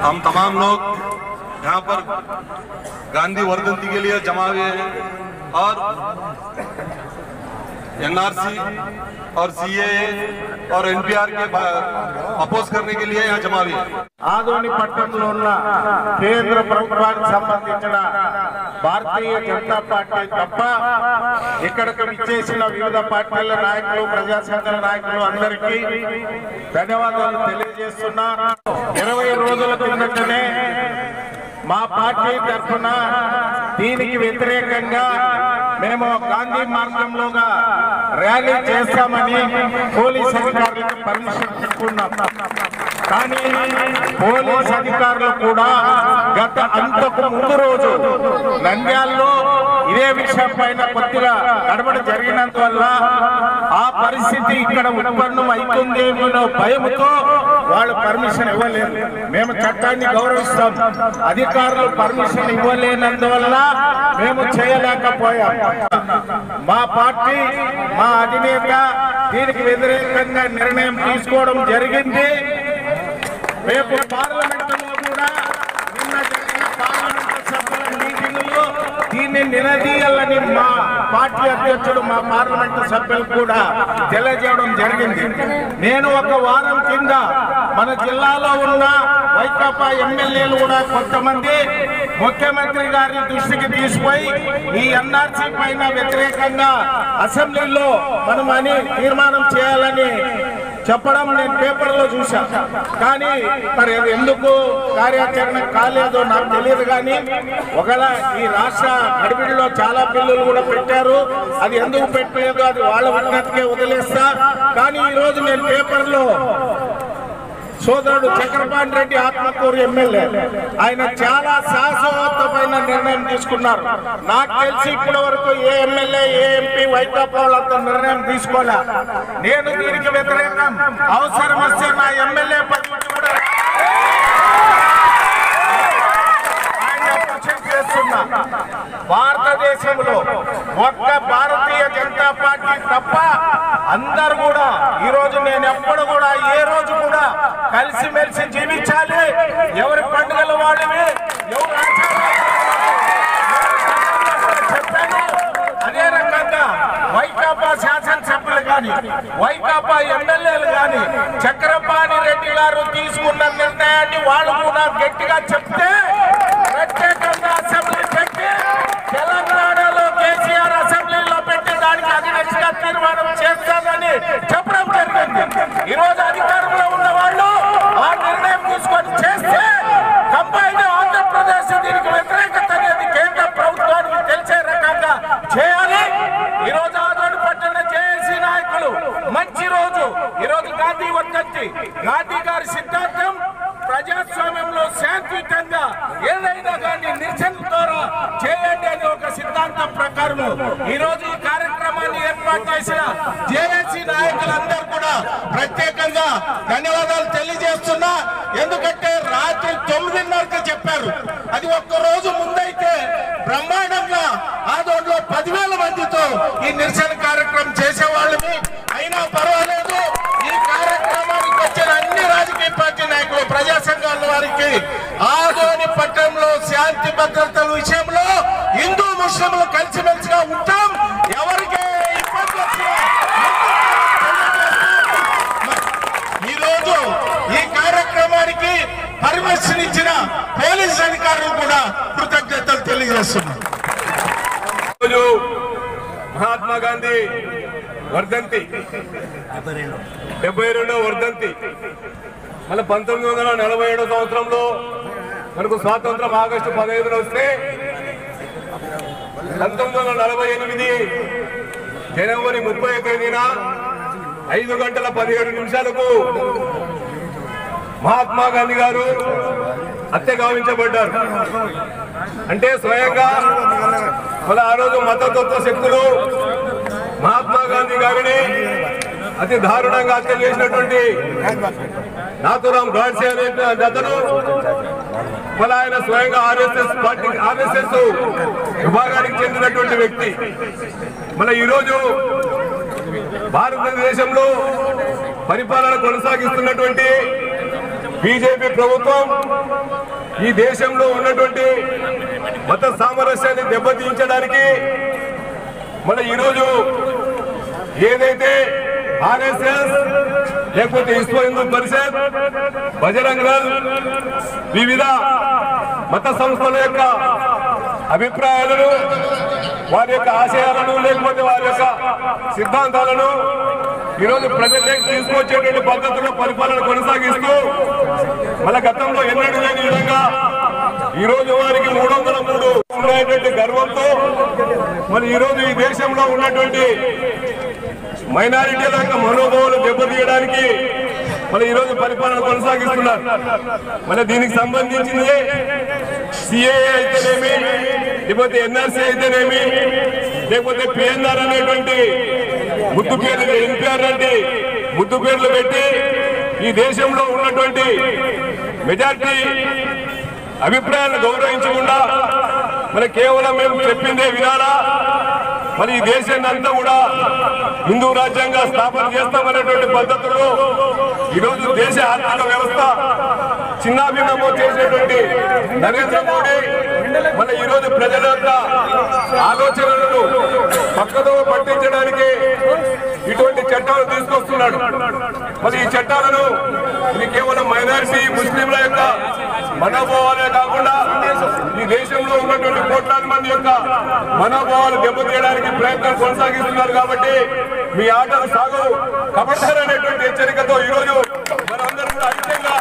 हम तमाम लोग यहाँ पर गांधी वर्धंती के लिए जमा हुए हैं और एनआरसी और सीए और एनपीआर के अपोज करने के लिए यहाँ जमा हुए हैं ఆదోని పట్టణంలో ఉన్న కేంద్ర ప్రభుత్వానికి సంబంధించిన భారతీయ జనతా పార్టీ తప్ప ఇక్కడికి విచ్చేసిన వివిధ పార్టీల నాయకులు ప్రజా సంఘాల నాయకులు అందరికీ ధన్యవాదాలు తెలియజేస్తున్నా ఇరవై రోజుల కిందటనే మా పార్టీ తరఫున దీనికి వ్యతిరేకంగా మేము గాంధీ మార్గంలోగా ర్యాలీ చేస్తామని పోలీస్ అధికారులకు పర్మిషన్ తీసుకున్నాం కానీ పోలీస్ అధికారులు కూడా గత అంతకు ముందు రోజు నంద్యాలలో ఇదే విషయం పైన కొద్దిగా గడబడ జరిగినందువల్ల ఆ పరిస్థితి ఇక్కడ ఉత్పన్నం అవుతుందేమో భయంతో వాళ్ళు పర్మిషన్ ఇవ్వలేదు మేము చట్టాన్ని గౌరవిస్తాం అధికారులు పర్మిషన్ ఇవ్వలేనందువల్ల మేము చేయలేకపోయాం మా పార్టీ మా అధినేత దీనికి వ్యతిరేకంగా నిర్ణయం తీసుకోవడం జరిగింది రేపు పార్లమెంట్ లో కూడా నిన్న జరిగిన పార్లమెంట్ సభ్యుల మీటింగులో దీన్ని నిలదీయాలని మా పార్టీ అధ్యక్షుడు మా పార్లమెంట్ సభ్యులు కూడా తెలియజేయడం జరిగింది నేను ఒక వారం కింద మన జిల్లాలో ఉన్న వైకాపా ఎమ్మెల్యేలు కూడా కొంతమంది ముఖ్యమంత్రి గారి దృష్టికి తీసుకుపోయి ఈ ఎన్ఆర్సీ పైన వ్యతిరేకంగా అసెంబ్లీలో మనం అని తీర్మానం చేయాలని చెప్పడం నేను పేపర్లో చూసా కానీ మరి అది ఎందుకు కార్యాచరణ కాలేదో నాకు తెలియదు కానీ ఒకవేళ ఈ రాష్ట్ర గడిబిడిలో చాలా బిల్లులు కూడా పెట్టారు అది ఎందుకు పెట్టలేదు అది వాళ్ళ ఉన్నతికే వదిలేస్తా కానీ ఈ రోజు నేను పేపర్లో సోదరుడు చక్రపాణి రెడ్డి ఆత్మకూరు ఎమ్మెల్యే ఆయన చాలా సాహసవంతమైన నిర్ణయం తీసుకున్నారు నాకు తెలిసి ఇప్పటి వరకు ఏ ఎమ్మెల్యే ఏ ఎంపీ వైకాపా వాళ్ళంత నిర్ణయం తీసుకోలే నేను దీనికి వ్యతిరేకం అవసరం వస్తే నా ఎమ్మెల్యే పదవి కూడా ఆయన అప్రిషియేట్ చేస్తున్నా భారతదేశంలో ఒక్క భారతీయ జనతా పార్టీ తప్ప అందరు కూడా ఈ రోజు నేను ఎప్పుడు కూడా ఏ రోజు కూడా కలిసిమెలిసి జీవించాలి ఎవరి పండుగలు వాళ్ళవి ఎవరు ఆచారాలు చెప్పాను అదే రకంగా వైకాపా శాసనసభ్యులు కానీ వైకాపా ఎమ్మెల్యేలు కానీ చక్రపాణి రెడ్డి గారు తీసుకున్న నిర్ణయాన్ని వాళ్ళు కూడా గట్టిగా చెప్తే ప్రత్యేకంగా అసెంబ్లీ పెట్టి తెలంగాణలో కేసీఆర్ అసెంబ్లీలో పెట్టి దానికి అధినక్షగా తీర్మానం చేస్తానని చెప్పడం జరిగింది ఈ రోజు అధికారంలో ఉన్న వాళ్ళు ఆ నిర్ణయం తీసుకొని చేస్తే కంబైన్ ఆంధ్రప్రదేశ్ దీనికి వ్యతిరేకత అనేది కేంద్ర ప్రభుత్వానికి తెలిసే రకంగా చేయాలి ఈ రోజు ఆదోడు పట్టణ జేఏసీ నాయకులు మంచి రోజు ఈ రోజు గాంధీ వర్ధంతి గాంధీ గారి సిద్ధాంతం ప్రజాస్వామ్యంలో శాంతియుతంగా ఏదైనా కానీ నిరసన ద్వారా చేయండి అనే ఒక సిద్ధాంతం ప్రకారం ఈ రోజు ఈ కార్యక్రమాన్ని ఏర్పాటు చేసిన జేఏసీ నాయకులందరూ కూడా ప్రత్యేకంగా ధన్యవాదాలు తెలియజేస్తున్నా ఎందుకంటే రాత్రి తొమ్మిదిన్నరకు చెప్పారు అది ఒక్క రోజు ముందైతే బ్రహ్మాండంగా ఆదోడ్లో పదివేల మందితో ఈ నిరసన కార్యక్రమం చేసేవాళ్ళని అయినా పర్వాలేదు ఈ కార్యక్రమానికి వచ్చిన అన్ని రాజకీయ పార్టీ నాయకులు ప్రజా సంఘాల వారికి ఆదోని పట్టణంలో శాంతి భద్రతల విషయంలో హిందూ ముస్లింలు కలిసిమెలిసిగా ఉంటాం ఎవరికి ఇబ్బంది వచ్చినా ఈ రోజు ఈ కార్యక్రమానికి పర్మిషన్ ఇచ్చిన పోలీస్ అధికారులు కూడా కృతజ్ఞతలు తెలియజేస్తున్నారు రోజు మహాత్మా గాంధీ వర్ధంతి డెబ్బై రెండవ వర్ధంతి మళ్ళీ పంతొమ్మిది వందల నలభై ఏడో సంవత్సరంలో మనకు స్వాతంత్రం ఆగస్టు పదహైదున వస్తే పంతొమ్మిది వందల నలభై ఎనిమిది జనవరి ముప్పై తేదీన ఐదు గంటల పదిహేడు నిమిషాలకు మహాత్మా గాంధీ గారు హత్య గావించబడ్డారు అంటే స్వయంగా మళ్ళీ ఆ రోజు మతతత్వ శక్తులు మహాత్మా గాంధీ గారిని అతి దారుణంగా హత్య చేసినటువంటి నాథురాం గాడ్సే అనే అతను మళ్ళీ ఆయన స్వయంగా ఆర్ఎస్ఎస్ పార్టీ ఆర్ఎస్ఎస్ విభాగానికి చెందినటువంటి వ్యక్తి మళ్ళీ ఈరోజు భారతదేశంలో పరిపాలన కొనసాగిస్తున్నటువంటి బీజేపీ ప్రభుత్వం ఈ దేశంలో ఉన్నటువంటి మత సామరస్యాన్ని దెబ్బతీయించడానికి మన ఈరోజు ఏదైతే ఆర్ఎస్ఎస్ లేకపోతే విశ్వ హిందూ పరిషత్ బజరంగ్ దళ్ వివిధ మత సంస్థల యొక్క అభిప్రాయాలను వారి యొక్క ఆశయాలను లేకపోతే వారి యొక్క సిద్ధాంతాలను ఈరోజు ప్రజల్లోకి తీసుకొచ్చేటువంటి పద్ధతుల్లో పరిపాలన కొనసాగిస్తూ మన గతంలో ఎన్నడూ లేని విధంగా ఈ రోజు వారికి మూడు వందల మూడు ఉన్నటువంటి గర్వంతో మరి ఈ రోజు ఈ దేశంలో ఉన్నటువంటి మైనారిటీల యొక్క మనోభావాలు దెబ్బతీయడానికి మన ఈ రోజు పరిపాలన కొనసాగిస్తున్నారు మన దీనికి సంబంధించింది సిఏఏ అయితేనేమి లేకపోతే ఎన్ఆర్సీ అయితేనేమి లేకపోతే పిఎన్ఆర్ అనేటువంటి ముద్దు పేర్లు ఎన్పిఆర్ లాంటి ముద్దు పేర్లు పెట్టి ఈ దేశంలో ఉన్నటువంటి మెజార్టీ అభిప్రాయాలను గౌరవించకుండా మరి కేవలం మేము చెప్పిందే వినాలా మరి ఈ దేశాన్ని అంతా కూడా హిందూ రాజ్యాంగ స్థాపన చేస్తామనేటువంటి పద్ధతుల్లో ఈరోజు దేశ ఆర్థిక వ్యవస్థ చిన్నాభిన్నమో చేసేటువంటి నరేంద్ర మోడీ మన ఈరోజు ప్రజల యొక్క ఆలోచనలను పక్కదో పట్టించడానికి ఇటువంటి చట్టాలు తీసుకొస్తున్నాడు మరి ఈ చట్టాలను ఇది కేవలం మైనారిటీ ముస్లింల యొక్క మనోభావాలే కాకుండా ఈ దేశంలో ఉన్నటువంటి కోట్లాది మంది యొక్క మనోభావాలు దెబ్బతీయడానికి ప్రయత్నం కొనసాగిస్తున్నారు కాబట్టి మీ ఆటలు సాగు కబడ్డారనేటువంటి హెచ్చరికతో ఈరోజు మనందరం కూడా ఐక్యంగా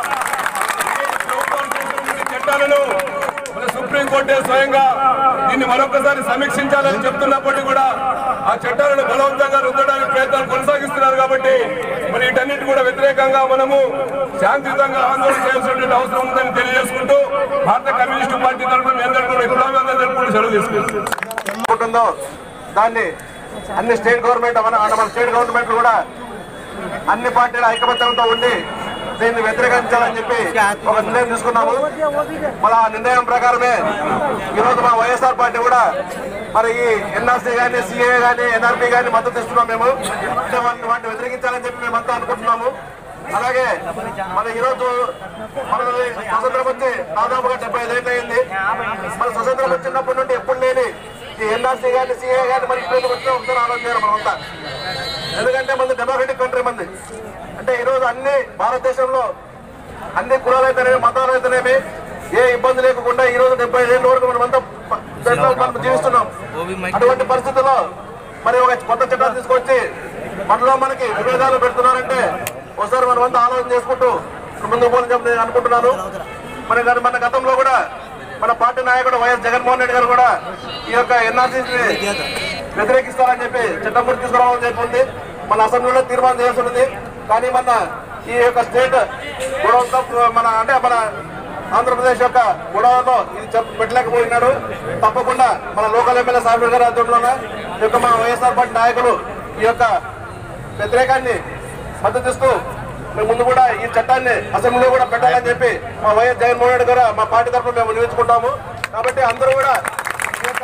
ప్రభుత్వాలు చేసినటువంటి చట్టాలను మన సుప్రీంకోర్టే స్వయంగా దీన్ని మరొకసారి సమీక్షించాలని చెప్తున్నప్పటికీ కూడా ఆ చట్టాలను బలవంతంగా రుద్దడానికి ప్రయత్నాలు కొనసాగిస్తున్నారు కాబట్టి మరి వీటన్నిటి కూడా వ్యతిరేకంగా మనము శాంతియుతంగా ఆందోళన చేయాల్సినటువంటి అవసరం ఉందని తెలియజేసుకుంటూ భారత కమ్యూనిస్టు పార్టీ తరఫున మీ అందరికీ కూడా విప్లవంగా జరుపుకుంటూ సెలవు తీసుకుంటున్నాం ఉంటుందో దాన్ని అన్ని స్టేట్ గవర్నమెంట్ మన మన స్టేట్ గవర్నమెంట్ కూడా అన్ని పార్టీల ఐకమత్యంతో ఉండి దీన్ని వ్యతిరేకించాలని చెప్పి ఒక నిర్ణయం తీసుకున్నాము మన ఆ నిర్ణయం ప్రకారమే ఈరోజు మా వైఎస్ఆర్ పార్టీ కూడా మరి ఈ ఎన్ఆర్సీ కానీ సిఏ కానీ ఎన్ఆర్పి కానీ మద్దతు ఇస్తున్నాం మేము అంటే వాటిని వాటిని వ్యతిరేకించాలని చెప్పి మేమంతా అనుకుంటున్నాము అలాగే మన ఈరోజు మన స్వతంత్రం వచ్చి దాదాపుగా డెబ్బై ఐదు అయింది మన స్వతంత్రం వచ్చినప్పటి నుండి ఎప్పుడు లేని ఈ ఎన్ఆర్సీ కానీ సిఏ కానీ మరి ఇప్పుడు వచ్చినా ఒకసారి ఆలోచన చేయాలి మనమంతా ఎందుకంటే మన డెమోక్రటిక్ కంట్రీ మంది అంటే ఈరోజు అన్ని భారతదేశంలో అన్ని కులాలు అయితేనేమి మతాలు అయితేనేమి ఏ ఇబ్బంది లేకుండా ఈ రోజు డెబ్బై ఏళ్ళ వరకు మనమంతా ప- దాంట్లో మనం జీవిస్తున్నాం అటువంటి పరిస్థితుల్లో మరి ఒక కొత్త చట్టాలు తీసుకొచ్చి మనలో మనకి విభేదాలు పెడుతున్నారంటే ఒకసారి మనమంతా ఆలోచన చేసుకుంటూ ముందుకు పోలని చెప్పి నేను అనుకుంటున్నాను మరి దాని మన గతంలో కూడా మన పార్టీ నాయకుడు వైఎస్ జగన్మోహన్ రెడ్డి గారు కూడా ఈ యొక్క ఎన్ఆర్సీని వ్యతిరేకిస్తారని చెప్పి చట్టం కూడా తీసుకురావాలని చెప్పి ఉంది మన అసెంబ్లీలో తీర్మానం చేయాల్సి ఉంది కానీ మన ఈ యొక్క స్టేట్ గొడవలతో మన అంటే మన ఆంధ్రప్రదేశ్ యొక్క గొడవలో ఇది చెప్ప- పెట్టలేకపోయినాడు తప్పకుండా మన లోకల్ ఎమ్మెల్యే సాహెబ్ గారి ఆధ్వర్యంలోనే ఈ యొక్క మన వైఎస్ఆర్ పార్టీ నాయకులు ఈ యొక్క వ్యతిరేకాన్ని మద్దతిస్తూ మేము ముందు కూడా ఈ చట్టాన్ని అసెంబ్లీలో కూడా పెట్టాలని చెప్పి మా వైఎస్ జగన్మోహన్ రెడ్డి గారు మా పార్టీ తరఫున మేము నియోజుకుంటాము కాబట్టి అందరూ కూడా ఈ యొక్క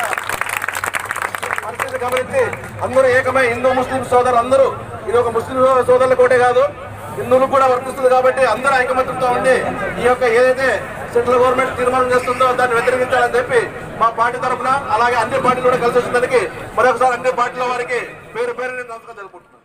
పరిస్థితి గమనించి అందరూ ఏకమై హిందూ ముస్లిం సోదరులు అందరూ ఇది ఒక ముస్లిం సోదరులకు ఒకటే కాదు హిందువులకు కూడా వర్తిస్తుంది కాబట్టి అందరూ ఐకమత్యంతో ఉండి ఈ యొక్క ఏదైతే సెంట్రల్ గవర్నమెంట్ తీర్మానం చేస్తుందో దాన్ని వ్యతిరేకించాలని చెప్పి మా పార్టీ తరఫున అలాగే అన్ని పార్టీలు కూడా కలిసి వచ్చినందుకు మరొకసారి అన్ని పార్టీల వారికి పేరు పేరు నేను నమస్కారం తెలుపుకుంటున్నాను